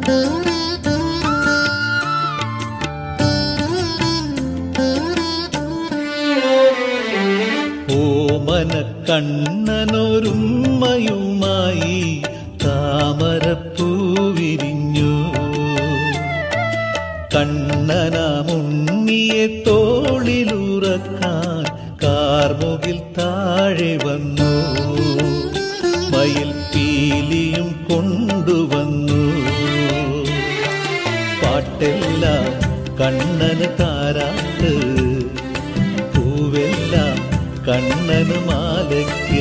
ഓമന കണ്ണനൊരുമ്മയുമായി താമരപ്പൂ വിരിഞ്ഞു കണ്ണനാമുണ്ണിയെ തോളിലുറക്കാൻ കാർമുകിൽ താഴെ വന്നു മയിൽ പീലിയും കൊണ്ടുവന്നു പാട്ടെല്ലാം കണ്ണന് താരാട്ട് പൂവെല്ലാം കണ്ണന് മാലയ്ക്ക്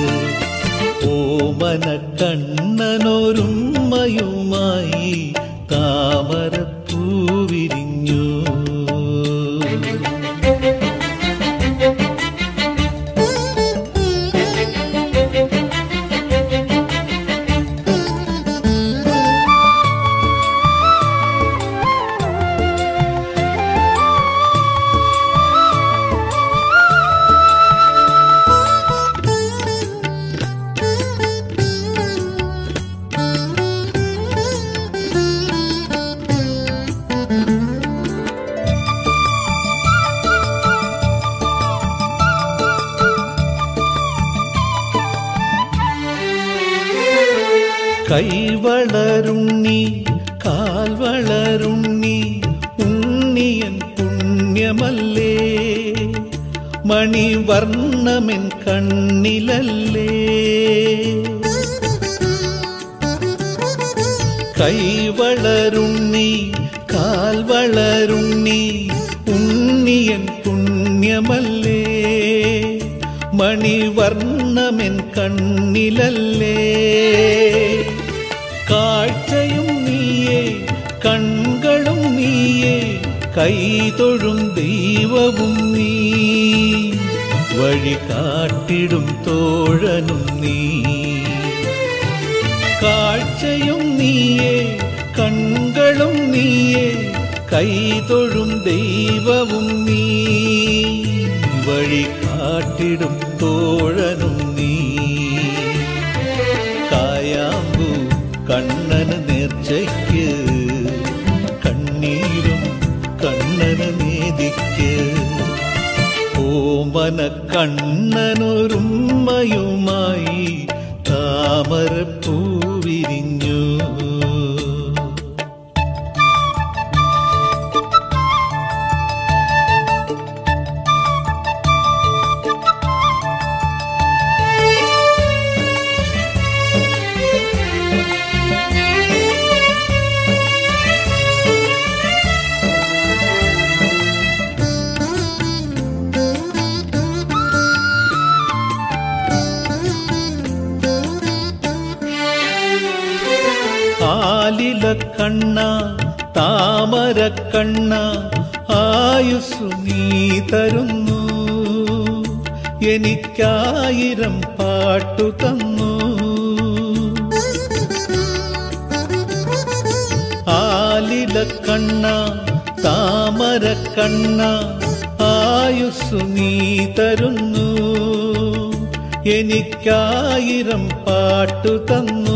ഓമന കണ്ണനൊരുമ്മയുമായി താമരപ്പൂ വിരിഞ്ഞു കൈവളരുണ്ണി കാൽവളരുണ്ണി ഉണ്ണിയൻ പുണ്യമല്ലേ മണിവർണ്ണമെൻ കണ്ണിലല്ലേ കൈവളരുണ്ണി കാൽവളരുണ്ണി ഉണ്ണിയൻ പുണ്യമല്ലേ മണിവർണ്ണമെൻ കണ്ണിലല്ലേ കാഴ്ചയും നീയേ കൺകളും നീയേ കൈതൊഴും ദൈവവും നീ വഴി കാട്ടിടും തോഴനും നീ കാഴ്ചയും നീയേ കൺകളും നീയേ കൈതൊഴും ദൈവവും നീ വഴി കാട്ടിടും തോഴനും നീ കായാമ്പു കണ്ണന് നേർച്ചയ്ക്ക് കണ്ണീരും കണ്ണന് നീതിക്ക് ഓമന കണ്ണനൊരുമ്മയുമായി താമരപ്പൂ വിരിഞ്ഞു ആലില കണ്ണ താമര കണ്ണ ആയുസ്സു നീ തരുന്നു എനിക്കായിരം പാട്ടു തന്നു ആലില കണ്ണ താമര കണ്ണ ആയുസ്സു നീ തരുന്നു എനിക്കായിരം പാട്ടു തന്നു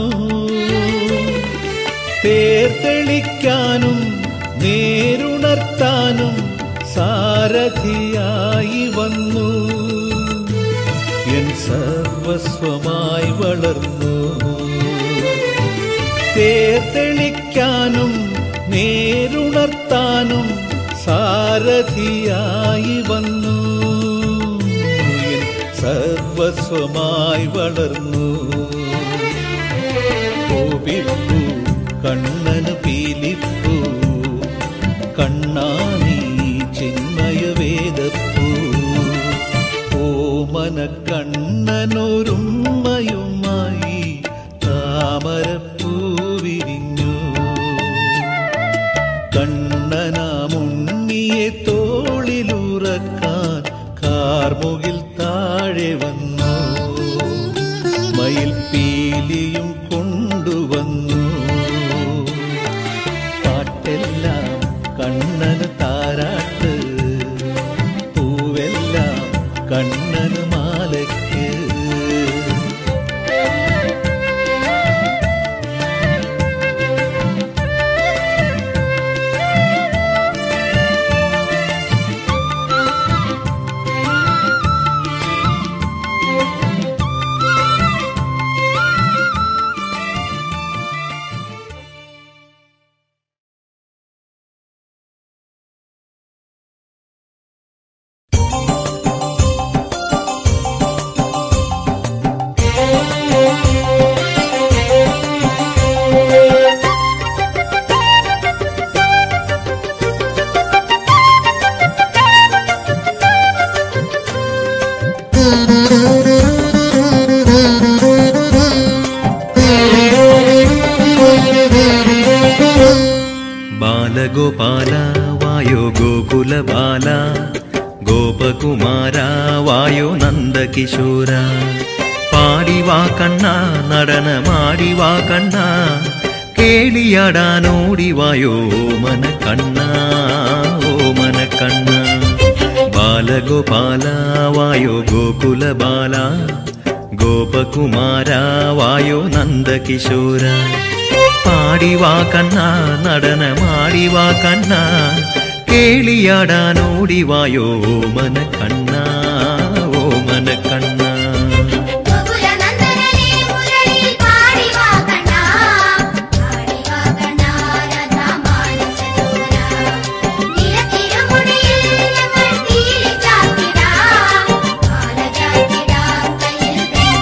തേർത്തെളിക്കാനും നേരുണർത്താനും സാരഥിയായി വന്നു എൻ സർവസ്വമായി വളർന്നു തേർത്തെളിക്കാനും നേരുണർത്താനും സാരഥിയായി വന്നു എൻ സർവസ്വമായി വളർന്നു കോപിപ്പു കണ്ണന് പീലിപ്പു കണ്ണാനീ ചിന്മയ വേദപ്പൂ ഓമന കണ്ണനൊരുമ്മയുമായി താമരപ്പൂ വിരിഞ്ഞു കണ്ണനാമുണ്ണിയെ തോളിലുറക്കാൻ കാർമുകിൽ താഴെ വന്നു മയിൽ പീലിയും കൊണ്ടുവന്നു പാട്ടെല്ലാം കണ്ണന് താരാട്ട് പൂവെല്ലാം കണ്ണന് മാലയ്ക്ക് ബാലഗോപാല വായോ ഗോകുലബാല ഗോപകുമാര വായോ നന്ദകിശോര പാടിവാ കണ്ണ നടനമാടിവാ കണ്ണ കേളിയാടാനോടിവായോ മന കണ്ണ ഓ മന കണ്ണ ബാലഗോപാല വായോ ഗോകുലബാല ഗോപകുമാര വായോ നന്ദകിശോര പാടിവാ കണ്ണ നടനമാടിവാ കണ്ണ കേളിയാടാനോടിവായോ മന കണ്ണ ഓ മന കണ്ണ ഗോകുലനന്ദനനേ മുരളി പാടിവാ കണ്ണാ പാടിവാ കണ്ണാ രഥമാനസദൂര നിലത്തിരുമുടിയിൽ ഞങ്ങൾ തീരി ചാത്തിടാം മാല ചാത്തിടാം കയ്യിൽ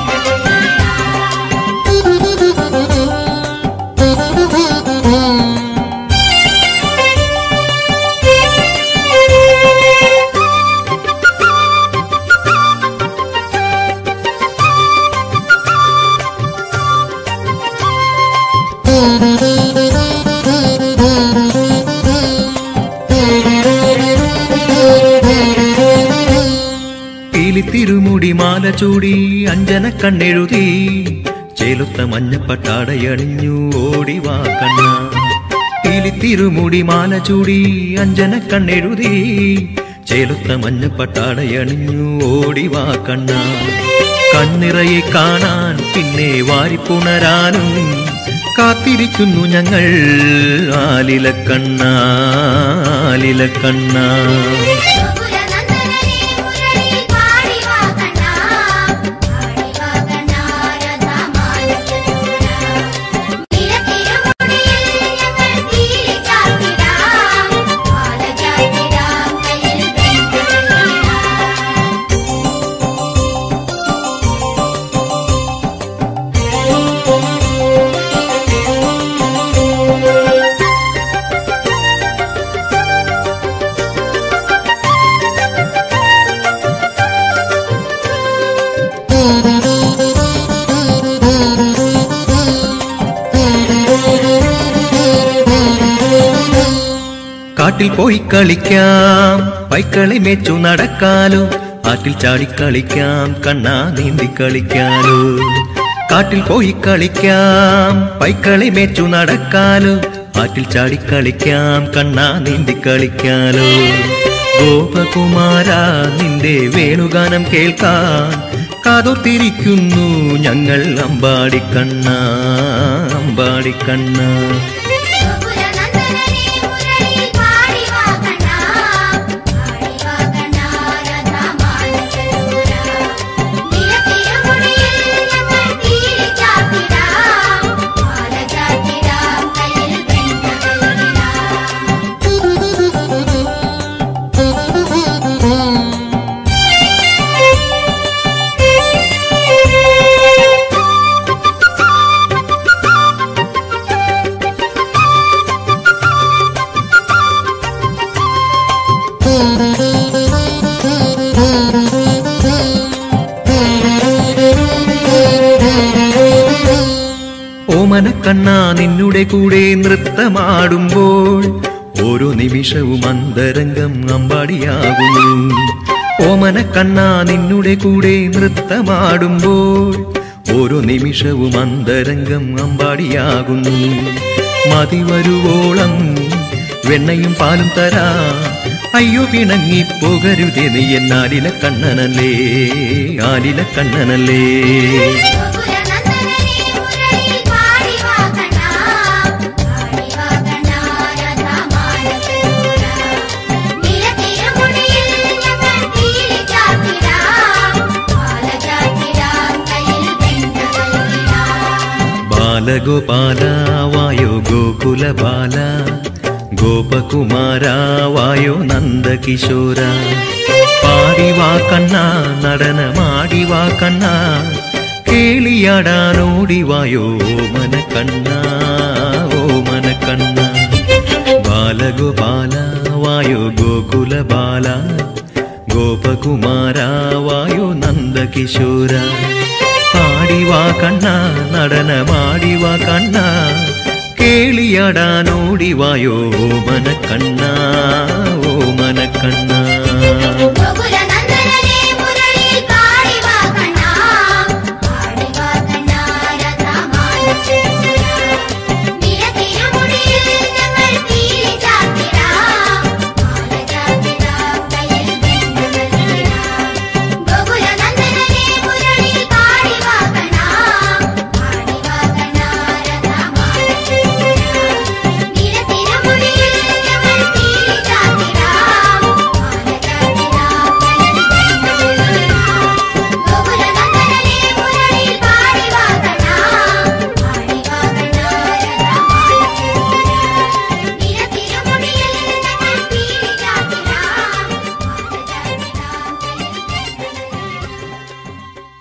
പീലിത്തിരുമുടി മാല ചൂടി അഞ്ജന കണ്ണെഴുതി ചേലുത്ത മഞ്ഞപ്പട്ടാടയണിഞ്ഞു ഓടിവാ കണ്ണ പീലിത്തിരുമുടി മാല ചൂടി അഞ്ജന കണ്ണെഴുതി ചേലുത്ത മഞ്ഞപ്പട്ടാടയണിഞ്ഞു ഓടിവാ കണ്ണ കണ്ണിറയെ കാണാൻ പിന്നെ വാരിപ്പുണരാനും കാത്തിരിക്കുന്നു ഞങ്ങൾ ആലില കണ്ണ ആലില കണ്ണ ഗോകുലനന്ദനനേ മുരളി പാടിവാ കണ്ണാ പാടിവാ കണ്ണാ രഥമാനസദൂര നിലത്തിരുമുടിയിൽ ഞങ്ങൾ തീരി ചാത്തിടാം മാല ചാത്തിടാം കയ്യിൽ വെങ്കടലിടാം കാട്ടിൽ പോയി കളിക്കാം പൈക്കളെ മേച്ചു നടക്കാലോ ആറ്റിൽ ചാടി കളിക്കാം കണ്ണാ നീന്തി കളിക്കാലോ കാട്ടിൽ പോയി കളിക്കാം പൈക്കളെ മേച്ചു നടക്കാലോ ആറ്റിൽ ചാടി കളിക്കാം കണ്ണാ നീന്തി കളിക്കാലോ ഗോപകുമാര നിന്റെ വേണുഗാനം കേൾക്കാൻ കാതോത്തിരിക്കുന്നു ഞങ്ങൾ അമ്പാടിക്കണ്ണ അമ്പാടിക്കണ്ണ ഗോകുലനന്ദനനേ മുരളി പാടിവാ കണ്ണാ പാടിവാ കണ്ണാ രഥമാനസദൂര നിലത്തിരുമുടിയിൽ ഞങ്ങൾ തീരി ചാത്തിടാം മാല ചാത്തിടാം കയ്യിൽ ഓമനക്കണ്ണ നിന്നുടെ കൂടെ നൃത്തമാടുമ്പോൾ ഓരോ നിമിഷവും അന്തരംഗം അമ്പാടിയാകുന്നു ഓമനക്കണ്ണ നിന്നുടെ കൂടെ നൃത്തമാടുമ്പോൾ ഓരോ നിമിഷവും അന്തരംഗം അമ്പാടിയാകുന്നു മതി വരുവോളം വെണ്ണയും പാലും തരാ അയ്യോ പിണങ്ങി പോകരുതേ നീ എന്നാലില കണ്ണനല്ലേ ആലില കണ്ണനല്ലേ ഗോകുലനന്ദനനേ മുരളി പാടിവാ കണ്ണാ പാടിവാ കണ്ണാ രഥമാനസദൂര നിലത്തിരുമുടിയിൽ ഞങ്ങൾ തീരി ചാത്തിടാം മാല ചാത്തിടാം കയ്യിൽ വെങ്കടലിടാം ബാലഗോപാല വായോ ഗോകുലബാല ഗോപകുമാര വായോ നന്ദകിശോര പാടിവാ കണ്ണ നടനമാടിവാ കണ്ണ കേളിയാടാനോടിവായോ മന കണ്ണ ഓ മന കണ്ണ ബാലഗോപാല വായോ ഗോകുലബാല ഗോപകുമാര വായോ നന്ദകിശോര പാടിവാ കണ്ണ നടനമാടിവാ കണ്ണ കേളിയ കളിയാടാനോടിവായോ മനക്കണ്ണ ഓ മനക്കണ്ണ ഗോകുലനന്ദനനെ മുരളിയിൽ പാടിവാ കണ്ണാ പാടിവാ കണ്ണാ രഥമാലചേര നിരതിരുമുടിയിൽ ഞങ്ങൾ പീലി ചാർത്തിടാം മാല ചാർത്തിടാം കയ്യിൽ വെണ്ണ നൽകിടാം ഗോകുലനന്ദനനെ മുരളിയിൽ പാടിവാ കണ്ണാ പാടിവാ കണ്ണാ രഥമാലചേര നിരതിരുമുടിയിൽ ഞങ്ങൾ പീലി ചാർത്തിടാം മാല ചാർത്തിടാം കയ്യിൽ വെണ്ണ നൽകിടാം ഗോകുലനന്ദനനെ മുരളിയിൽ പാടിവാ കണ്ണാ പാടിവാ കണ്ണാ രഥമാലചേര നിരതിരുമുടിയിൽ ഞങ്ങൾ പീലി ചാർത്തിടാം മാല ചാർത്തിടാം കയ്യിൽ വെണ്ണ നൽകിടാം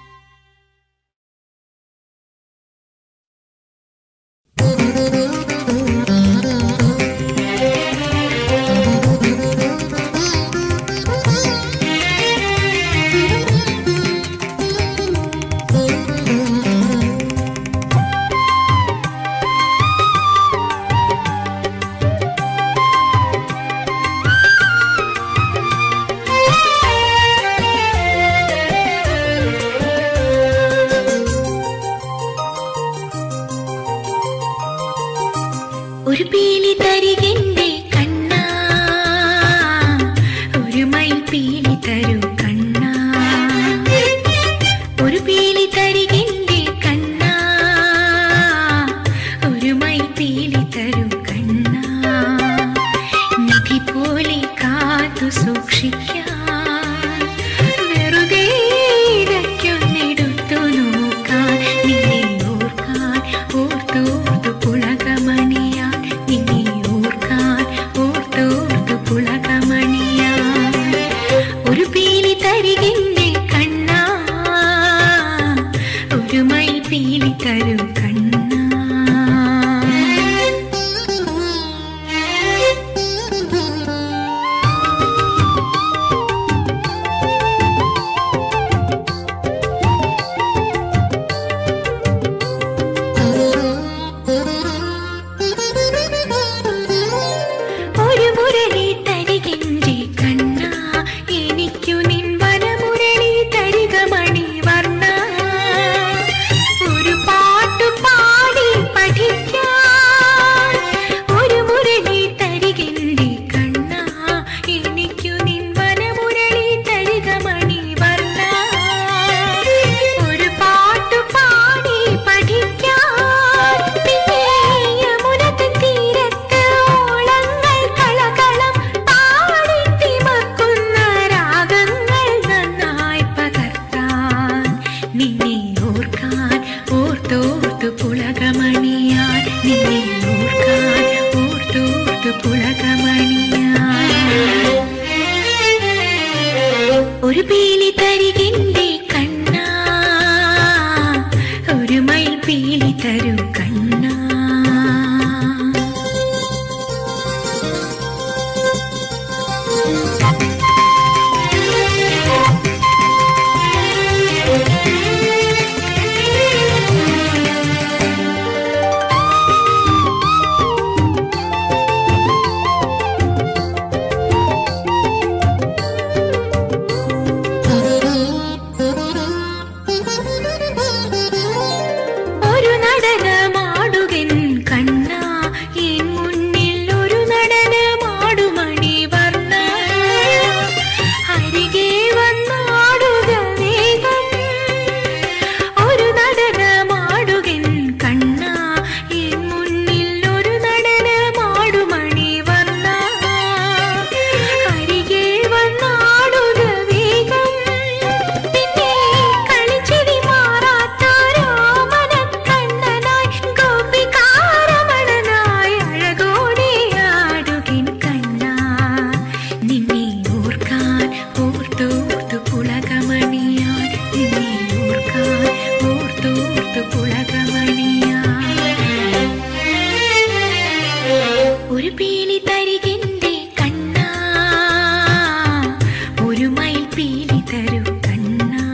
ഒരു പീലി തരികെന്റെ കണ്ണാ ഒരു മയിൽ പീലി തരൂ കണ്ണാ ഒരു പീലി തരികെന്റെ കണ്ണാ ഒരു മയിൽ പീലി തരൂ കണ്ണാ നിധി പോലെ കാത്തു സൂക്ഷിക്കാൻ വെറുതെ ഇടയ്ക്കൊന്നെടുത്തു നോക്കാൻ നിന്നെ ഓർക്കാൻ ഓർത്തോർത്തു പുളകമണിയാൻ നിന്നെ ഓർക്കാൻ ഓർത്തോർത്തു പുളകമണിയാൻ ഒരു പീലി തരികെന്റെ കണ്ണാ ഒരു മയിൽ പീലി തരൂ കണ്ണാ ഒരു മുരളി തരികിൻ്റെ കണ്ണ എനിക്കു നിൻ വനമുരളി തരിക മണി വർണ്ണ ഒരു പാട്ടു പാടി പഠിക്കാൻ ഒരു മുരളി തരികിൻ്റെ കണ്ണ എനിക്കു നിൻ വനമുരളി തരിക മണി വർണ്ണ ഒരു പാട്ടു പാടി പഠിക്കാൻ പിന്നെ യമുനത്തിൻ തീരത്ത് ഓളങ്ങൾ കളകളം പാടി തിമക്കുന്ന രാഗങ്ങൾ നന്നായി പകർത്താൻ നിന്നെ ഓർക്കാൻ ഓർത്തോർത്തു പുളകമണിയാൻ നിന്നെ ഓർക്കാൻ ഓർത്തോർത്തു പുളകമണിയാൻ ഒരു പീലി തരികിൻ്റെ കണ്ണാ ഒരു മയിൽ പീലി തരൂ കണ്ണാ ഒരു നടനമാടുകൻ കണ്ണാ എൻ മുന്നിൽ ഒരു നടനമാടുമണി വർണ്ണ അരികെ വന്നാടുക വേഗം ഒരു നടനമാടുകൻ കണ്ണാ എൻ മുന്നിൽ ഒരു നടനമാടുമണി വർണ്ണ അരികെ വന്നാടുക വേഗം പിന്നെ കളിച്ചിരി മാറാത്തൊരോമനക്കണ്ണനായി ഗോപികാരമണനായി അഴകോടെ ആടുകിൻ കണ്ണാ നിന്നെ ഓർക്കാൻ ഓർത്തോർത്തു പുളകമണിയാൻ നിന്നെ ഓർക്കാൻ ഓർത്തോർത്തു പുളകമണിയാൻ ഒരു പീലി തരികിൻ്റെ കണ്ണാ ഒരു മയിൽ പീലി തരൂ കണ്ണാ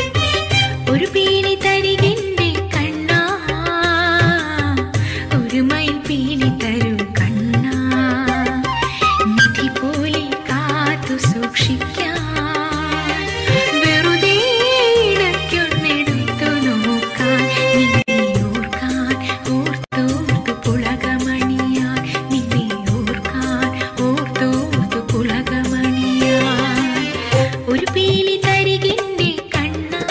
ഒരു പീലി തരികിൻ്റെ കണ്ണാ ഒരു മയിൽ മയിൽ പീലി തരൂ കണ്ണാ നിധി പോലെ കാത്തു സൂക്ഷിക്കാൻ വെറുതെ ഇടയ്ക്കൊന്നെടുത്തു നോക്കാൻ നിന്നെ ഓർക്കാൻ ഓർത്തോർത്തു പുളകമണിയാൻ നിന്നെ ഓർക്കാൻ ഓർത്തോർത്തു പുളകമണിയാൻ ഒരു പീലി തരികിന്റെ കണ്ണാ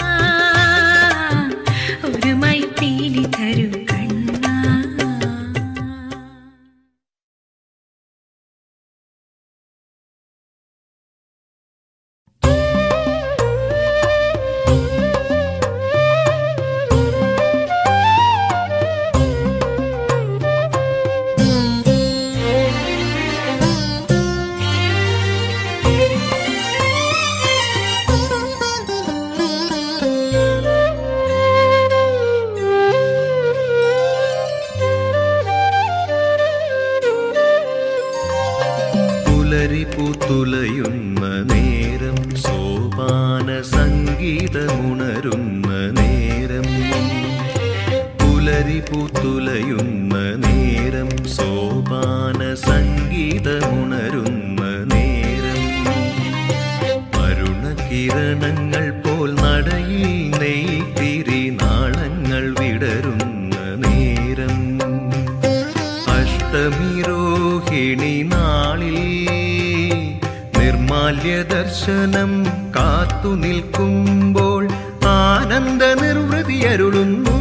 ഒരു മൈ പീലി തരൂ കണ്ണാ പുലരി പൂത്തുലയുന്ന നേരം സോപാന സംഗീതമുണരുന്ന നേരം പുലരി പൂത്തുലയുന്ന നേരം സോപാന സംഗീതമുണരുന്ന നേരം അരുണകിരണങ്ങൾ പോൽ നടയിൽ നെയ്ത്തിരി നാളങ്ങൾ വിടരുന്ന നേരം അഷ്ടമിരോഹിണി നാളിൽ നിർമാല്യ ദർശനം കാത്തു നിൽക്കുമ്പോൾ ആനന്ദ നിർവൃതി അരുളുന്നു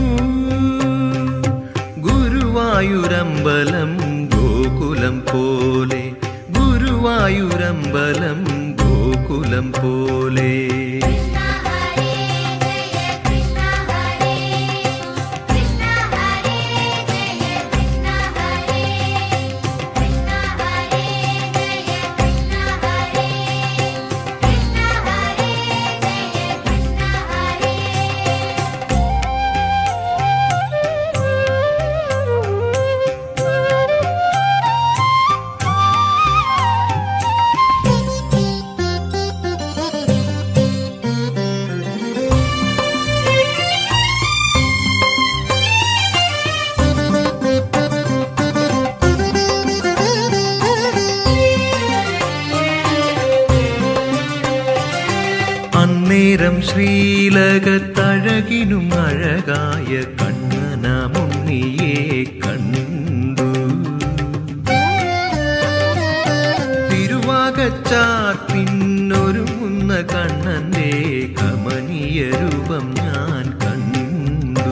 ഗുരുവായൂരമ്പലം ഗോകുലം പോലെ ഗുരുവായൂരമ്പലം ഗോകുലം പോലെ കൃഷ്ണ ഹരേ ജയ കൃഷ്ണ ഹരേ കൃഷ്ണ ഹരേ ജയ കൃഷ്ണ ഹരേ കൃഷ്ണ ഹരേ ജയ കൃഷ്ണ ഹരേ കൃഷ്ണ ഹരേ ജയ കൃഷ്ണ ഹരേ അന്നേരം ശ്രീലകത്തഴകിനും അഴകായ കണ്ണനമുണ്ണിയെ കണ്ടു തിരുവാകച്ചാത്തിനൊരുങ്ങുന്ന കണ്ണന്റെ കമനീയ രൂപം ഞാൻ കണ്ടു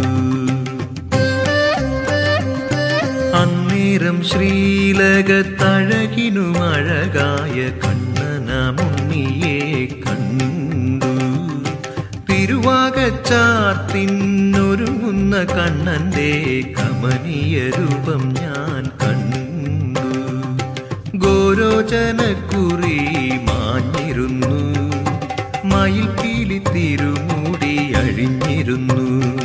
അന്നേരം ശ്രീലകത്തഴകിനും അഴകായ കണ്ണനമുണ്ണിയെ കണ്ടു തിരുവാകച്ചാർത്തിനൊരുങ്ങുന്ന കണ്ണന്റെ കമനീയ രൂപം ഞാൻ കണ്ടു ഗോരോചനക്കുറി മാഞ്ഞിരുന്നു മയിൽ പീലി തിരുമൂടി അഴിഞ്ഞിരുന്നു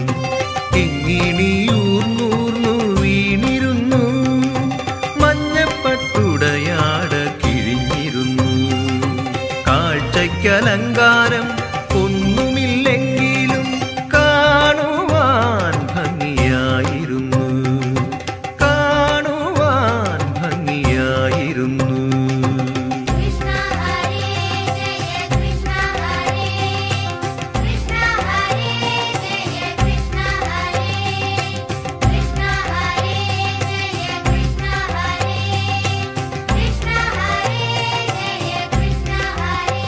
കിങ്ങിണിയൂർന്നൂർന്നു വീണിരുന്നു മഞ്ഞപ്പട്ടുടയാട കിഴിഞ്ഞിരുന്നു കാഴ്ചയ്ക്കലങ്കാരം ഒന്നുമില്ലെങ്കിലും കാണുവാൻ ഭംഗിയായിരുന്നു കാണുവാൻ ഭംഗിയായിരുന്നു കൃഷ്ണ ഹരേ ജയ കൃഷ്ണ ഹരേ കൃഷ്ണ ഹരേ ജയ കൃഷ്ണ ഹരേ കൃഷ്ണ ഹരേ ജയ കൃഷ്ണ ഹരേ കൃഷ്ണ ഹരേ ജയ കൃഷ്ണ ഹരേ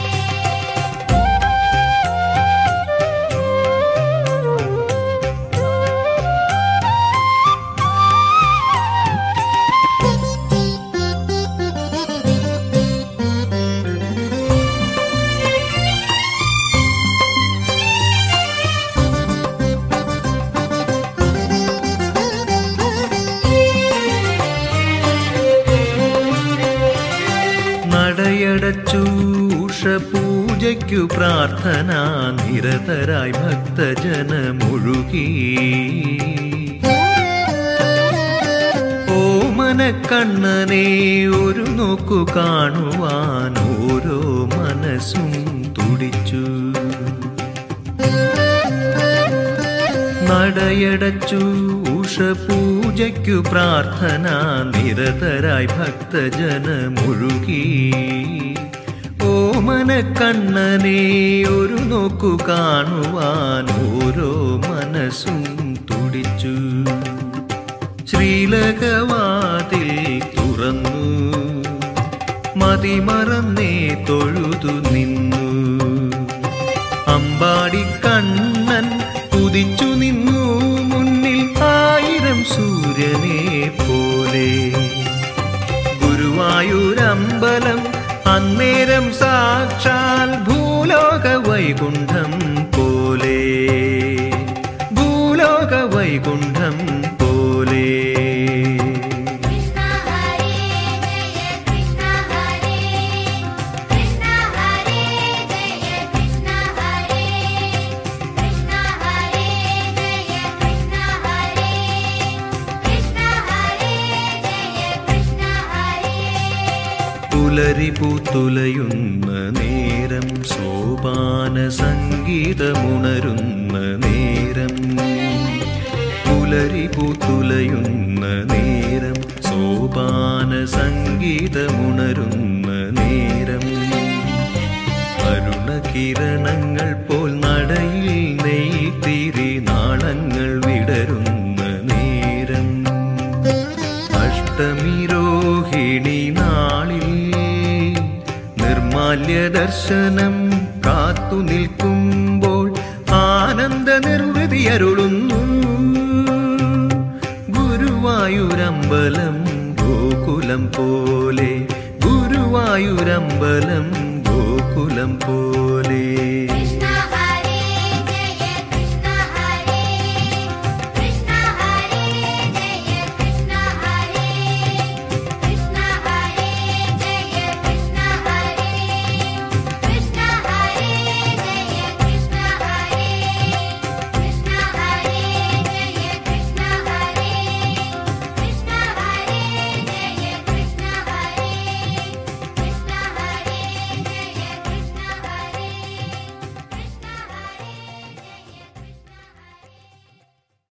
നടയടച്ചു ഉഷപൂജയ്ക്കു പ്രാർത്ഥന നിരതരായി ഭക്തജനമൊഴുകി ഓമനക്കണ്ണനെ ഒരു നോക്കു കാണുവാൻ ഓരോ മനസ്സും തുടിച്ചു നടയടച്ചു ഉഷ ഉഷപൂജയ്ക്കു പ്രാർത്ഥന നിരതരായി ഭക്തജനമൊഴുകി ഓമന കണ്ണനെ ഒരു നോക്കു കാണുവാൻ ഓരോ മനസ്സും തുടിച്ചു ശ്രീലകവാതിൽ തുറന്നു മതിമറന്നേ തൊഴുതു നിന്നു അമ്പാടി കണ്ണൻ കുതിച്ചു നിന്നു മുന്നിൽ ആയിരം സൂര്യനെ പോലെ ഗുരുവായൂരമ്പലം അന്നേരം സാക്ഷാൽ ഭൂലോക വൈകുണ്ഠം പോലെ ഭൂലോക വൈകുണ്ഠം പോലെ കൃഷ്ണ ഹരേ ജയ കൃഷ്ണ ഹരേ കൃഷ്ണ ഹരേ ജയ കൃഷ്ണ ഹരേ കൃഷ്ണ ഹരേ ജയ കൃഷ്ണ ഹരേ കൃഷ്ണ ഹരേ ജയ കൃഷ്ണ ഹരേ പുലരി പൂത്തുലയുന്ന നേരം സോപാന സംഗീതമുണരുന്ന നേരം പുലരി പൂത്തുലയുന്ന നേരം സോപാന സംഗീതമുണരുന്ന നേരം അരുണകിരണങ്ങൾ പോൽ നടയിൽ നെയ്ത്തിരി നാളങ്ങൾ വിടരുന്ന നേരം അഷ്ടമി രോഹിണി നാളിൽ നിർമാല്യ ദർശനം കാത്തു നിൽക്കുമ്പോൾ ആനന്ദ നിർവൃതി അരുളുന്നു ഗുരുവായൂരമ്പലം ഗോകുലം പോലെ ഗുരുവായൂരമ്പലം ഗോകുലം പോലെ കൃഷ്ണ ഹരേ ജയ കൃഷ്ണ ഹരേ കൃഷ്ണ ഹരേ ജയ കൃഷ്ണ ഹരേ കൃഷ്ണ ഹരേ ജയ കൃഷ്ണ ഹരേ കൃഷ്ണ ഹരേ ജയ കൃഷ്ണ ഹരേ കൃഷ്ണ ഹരേ ജയ കൃഷ്ണ ഹരേ കൃഷ്ണ ഹരേ ജയ കൃഷ്ണ ഹരേ കൃഷ്ണ ഹരേ ജയ കൃഷ്ണ ഹരേ കൃഷ്ണ ഹരേ ജയ കൃഷ്ണ ഹരേ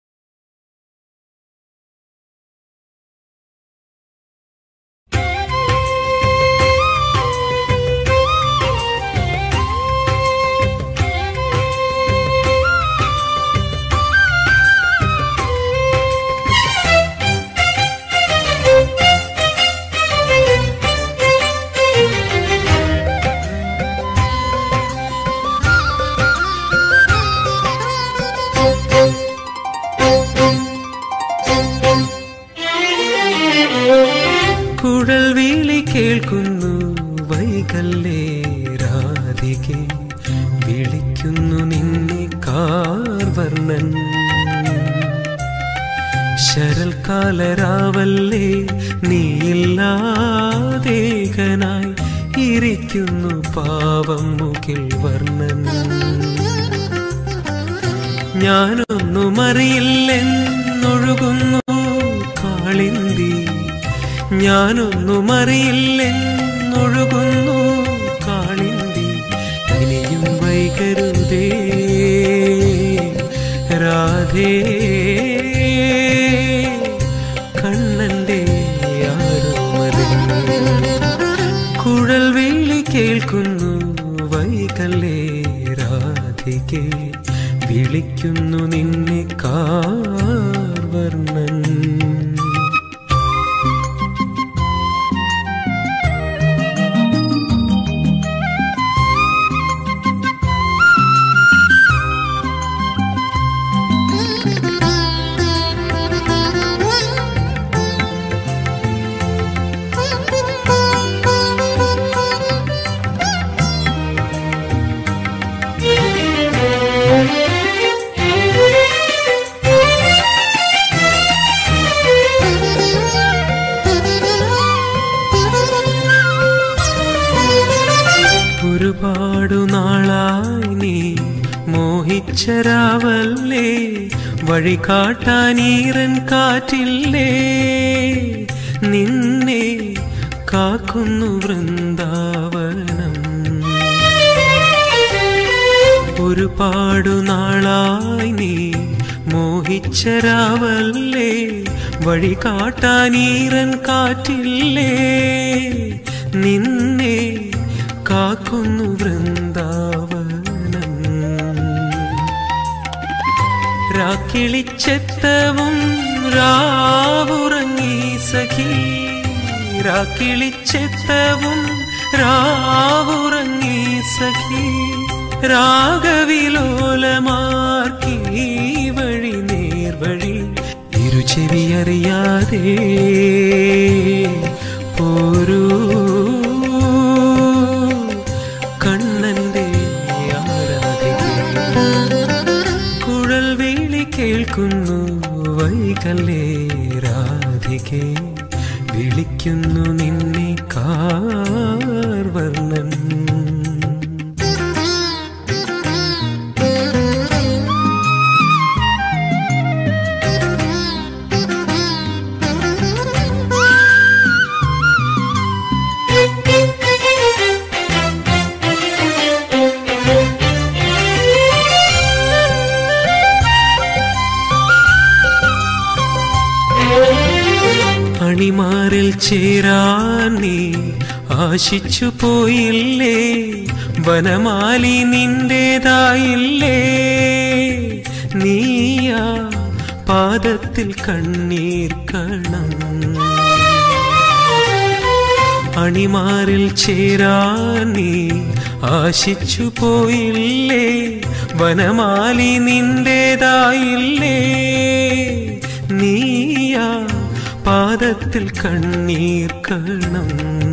കുഴൽ വീളി കേൾക്കുന്നു വൈകല്ലേ രാധികെ വിളിക്കുന്നു നിന്നെ കാർവർണ്ണൻ ശരൽക്കാലരാവല്ലേ നീയില്ലാതേകനായി ഇരിക്കുന്നു പാവം മുകിൽ വർണ്ണൻ ഞാനൊന്നും അറിയില്ലെന്നൊഴുകുന്നു കാളിന്തി ഞാനൊന്നും അറിയില്ലെന്നൊഴുകുന്നു കാളിന്തി ഇനിയും വൈകരുതേ രാധേ കണ്ണന്റെ ആരോമറിഞ്ഞു കുഴൽ വേളി കേൾക്കുന്നു വൈകല്ലേ രാധികെ വിളിക്കുന്നു നിന്നെ കാർവർണ്ണൻ ഒരുപാടു നാളായി നീ മോഹിച്ചരാവല്ലേ വഴി കാട്ടാനീറൻ കാറ്റില്ലേ നിന്നെ കാക്കുന്നു വൃന്ദാവനം ഒരുപാടു നാളായി നീ മോഹിച്ചരാവല്ലേ വഴി കാട്ടാനീറൻ കാറ്റില്ലേ നിന്നെ കാക്കുന്നു വൃന്ദാവനം രാക്കിളിച്ചെത്തവും രാവുറങ്ങി സഖി രാക്കിളിച്ചെത്തവും രാവുറങ്ങി സഖി രാഗവിലോലമാർക്കി വഴി നേർവഴി ഇരുചെവിയറിയാതെ പോരൂ കണ്ണന്റെ ആരാധിക കുഴൽ വേളി കേൾക്കുന്നു വൈകല്ലേ രാധികെ വിളിക്കുന്നു നിന്നെ കാർവർണ്ണൻ അണിമാറിൽ ചേരാൻ നീ ആശിച്ചു പോയില്ലേ വനമാലി നിന്റേതായില്ലേ നീയാ പാദത്തിൽ കണ്ണീർ കണം അണിമാറിൽ ചേരാൻ നീ ആശിച്ചു പോയില്ലേ വനമാലി നിന്റേതായില്ലേ നീയാ പാദത്തിൽ കണ്ണീർ കണം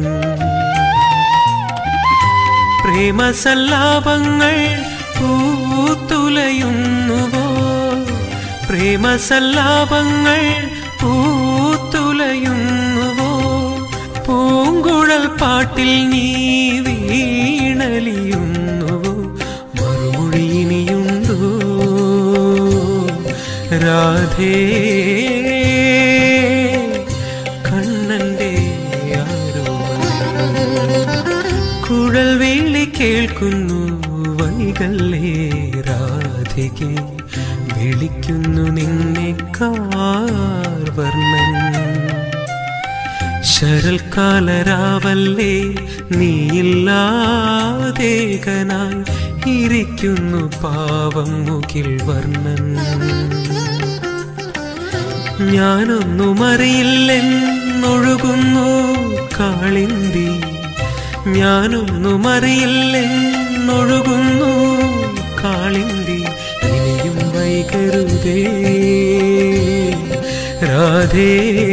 പ്രേമസല്ലാപങ്ങൾ പൂത്തുലയുന്നുവോ പ്രേമസല്ലാപങ്ങൾ പൂത്തുലയുന്നുവോ പൂങ്കുഴൽ പാട്ടിൽ നീ വീണലിയുന്നുവോ മറുമൊഴി ഇനിയുണ്ടോ രാധേ കണ്ണന്റെ ആരോ കുഴൽ വേളി കേൾക്കുന്നു വൈകല്ലേ രാധികെ വിളിക്കുന്നു നിന്നെ കാർവർണ്ണൻ ശരൽക്കാലരാവല്ലേ നീയില്ലാതേകനായി ഇരിക്കുന്നു പാവം മുകിൽ വർണ്ണൻ ഞാനൊന്നും അറിയില്ലെന്നൊഴുകുന്നു കാളിന്തി ഞാനൊന്നും അറിയില്ലെന്നൊഴുകുന്നു കാളിന്തി ഇനിയും വൈകരുതേ രാധേ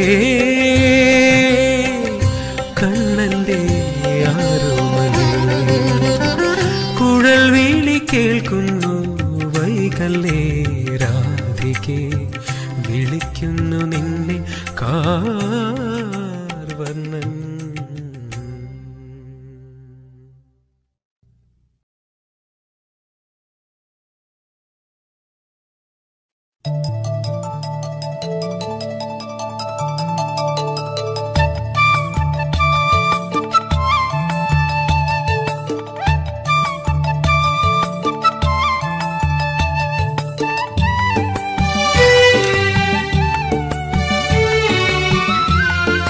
കണ്ണന്റെ ആരോമലേ കുഴൽ വീളി കേൾക്കുന്നു വൈകല്ലേ രാധികെ വിളിക്കുന്നു നിന്നെ കാർവർണ്ണൻ ും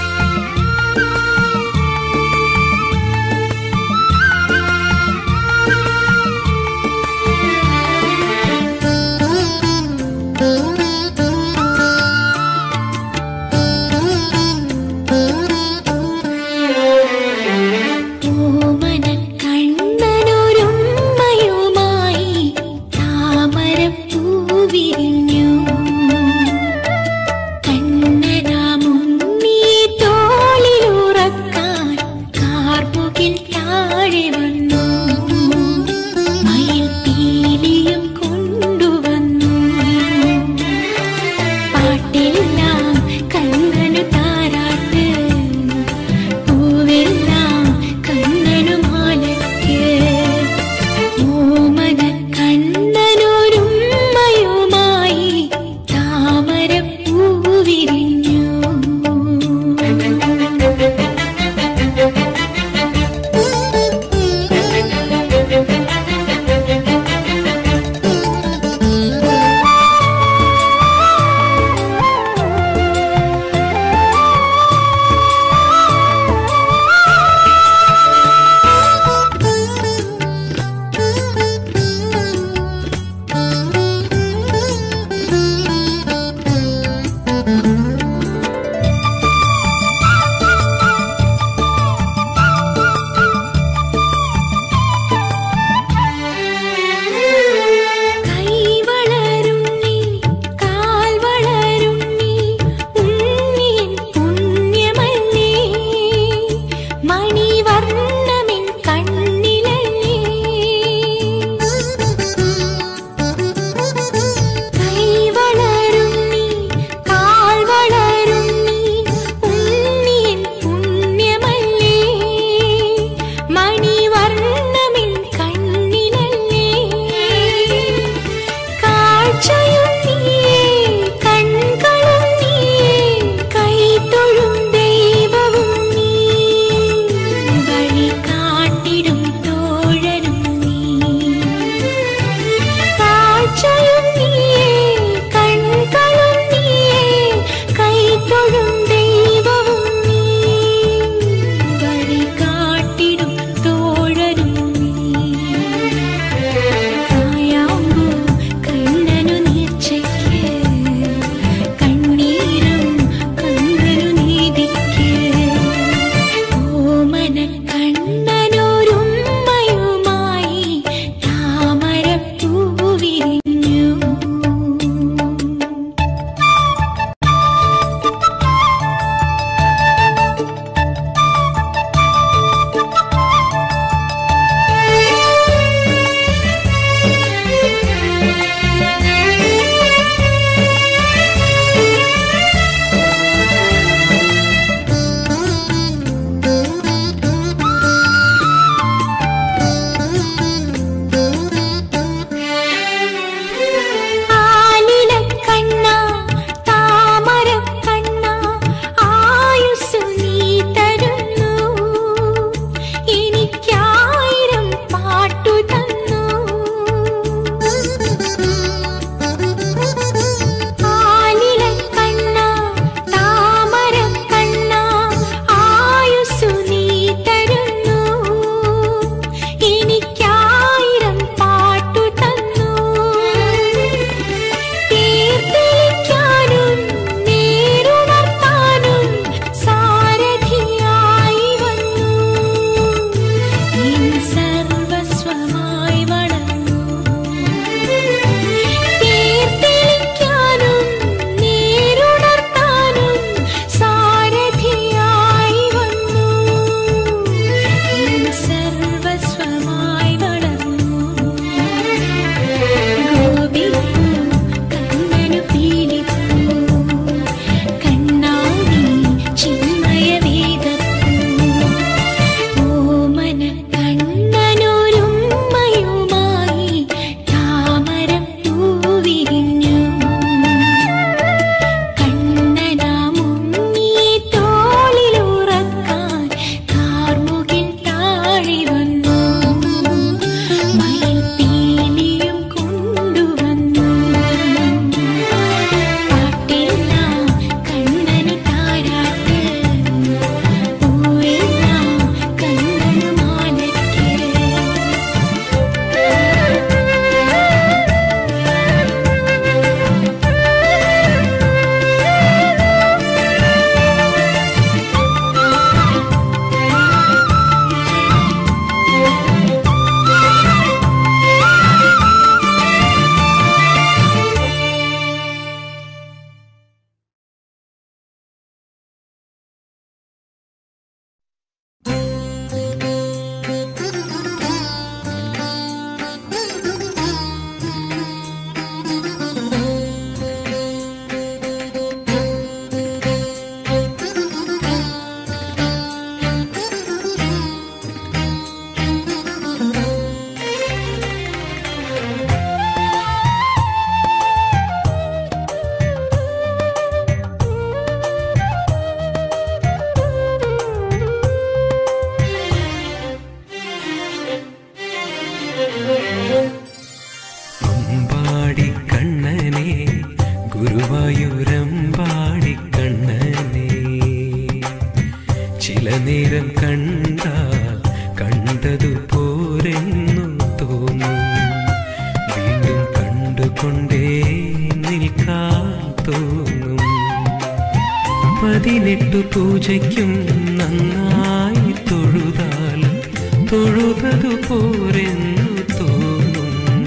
ചില നേരം കണ്ടാൽ കണ്ടതു പോരെന്നു തോന്നും വീണ്ടും കണ്ടുകൊണ്ടേ നിൽക്കാൻ തോന്നും പതിനെട്ടു പൂജയ്ക്കും നന്നായി തൊഴുതാലും തൊഴുതതു പോരെന്നു തോന്നും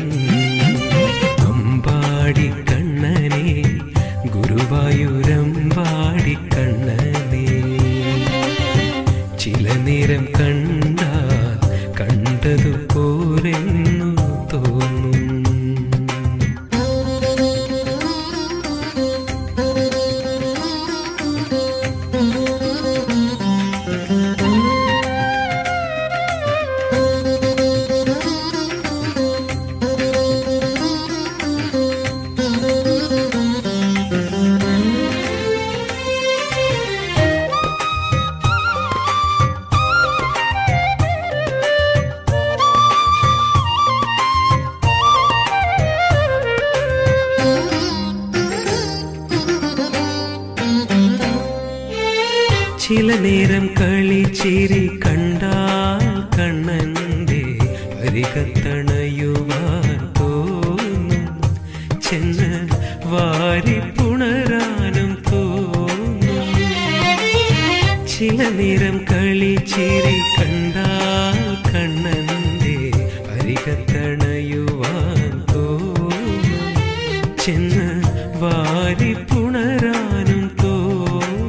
അമ്പാടി കണ്ണനെ ഗുരുവായൂരമ്പാടി കണ്ണനെ ചില നേരം കണ്ടാൽ കണ്ടതു പോരെന്നു തോന്നും ചില നേരം കളിച്ചിരി കണ്ടാൽ കണ്ണന്റെ അരികത്തണയുവാൻ തോന്നും ചെന്ന് വാരി പുണരാനും തോന്നും ചില നേരം കളിച്ചിരി കണ്ടാൽ കണ്ണന്റെ അരികത്തണയുവാൻ തോന്നും ചെന്ന് വാരി പുണരാനും തോന്നും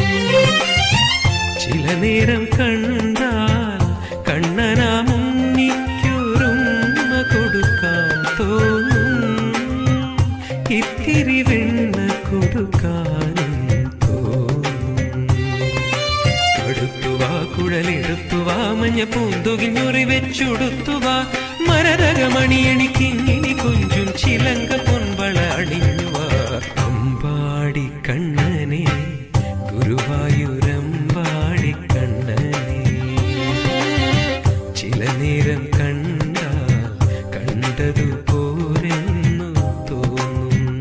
ചില നേരം കണ്ടാൽ കണ്ണനാ മുന്നിക്കൊരുമ്മ കൊടുക്കാൻ തോന്നും ഇത്തിരി വെണ്ണ കൊടുക്കാനും തോന്നും അടുത്തുവാ കുഴലെടുത്തുവാ മഞ്ഞ പൂന്തുകിൽ ഞൊറി വെച്ചുടുത്തുവാ മരതകമണിയണിക്കിങ്ങിനി കൊഞ്ചും ചിലങ്ക പൊൻവള അണിഞ്ഞുവാ അമ്പാടി കണ്ണനെ ഗുരുവായൂരമ്പാടി കണ്ണനെ ചില നേരം കണ്ട കണ്ടതു പോരെന്നു തോന്നും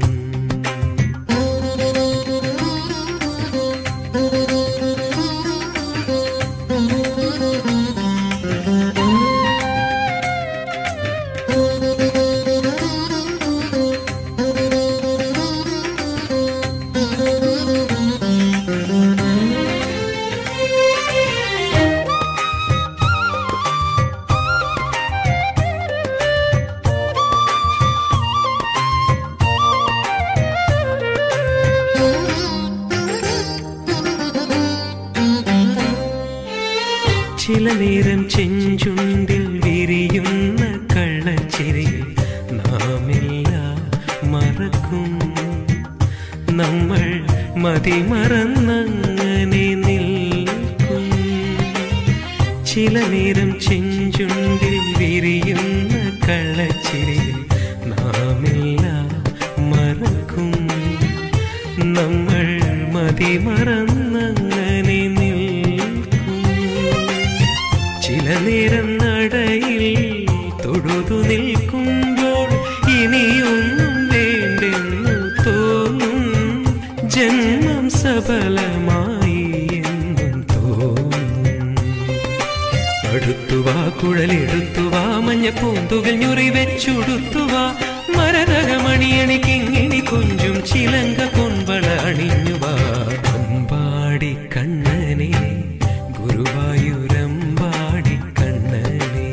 ചില നേരം ചെഞ്ചുണ്ടിൽ വിരിയുന്ന കള്ളച്ചിരി നാമെല്ലാം മറക്കും നമ്മൾ മതിമറന്നങ്ങനെ നിൽക്കും ചില നേരം ചെഞ്ചുണ്ടിൽ വിരിയുന്ന കള്ളച്ചിരി നാമെല്ലാം മറക്കും നമ്മൾ മതിമറന്നങ്ങനെ നിൽക്കും ചില നേരം നടയിൽ തൊഴുതു നിൽക്കുമ്പോൾ ഇനിയൊന്നും വേണ്ടെന്നു തോന്നും ജന്മം സഫലമായി എന്നും തോന്നും അടുത്തുവാ കുഴലെടുത്തുവാ മഞ്ഞ പൂന്തുകൾ ഞുറി വെച്ചുടുത്തുവാ മരതകമണിയണിക്കിങ്ങിണി കൊഞ്ചും ചിലങ്ക കൊൻവള അണിഞ്ഞുവാ അമ്പാടി കണ്ണനെ ഗുരുവായൂരമ്പാടി കണ്ണനെ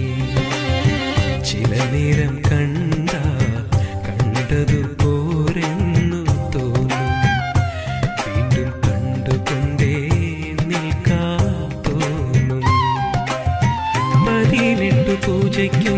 ചില നേരം കണ്ട കണ്ടതു പോരെന്നു തോന്നും വീണ്ടും കണ്ടുകൊണ്ടേ നിൽക്കാ തോന്നും പതിനെട്ടു പൂജയ്ക്കും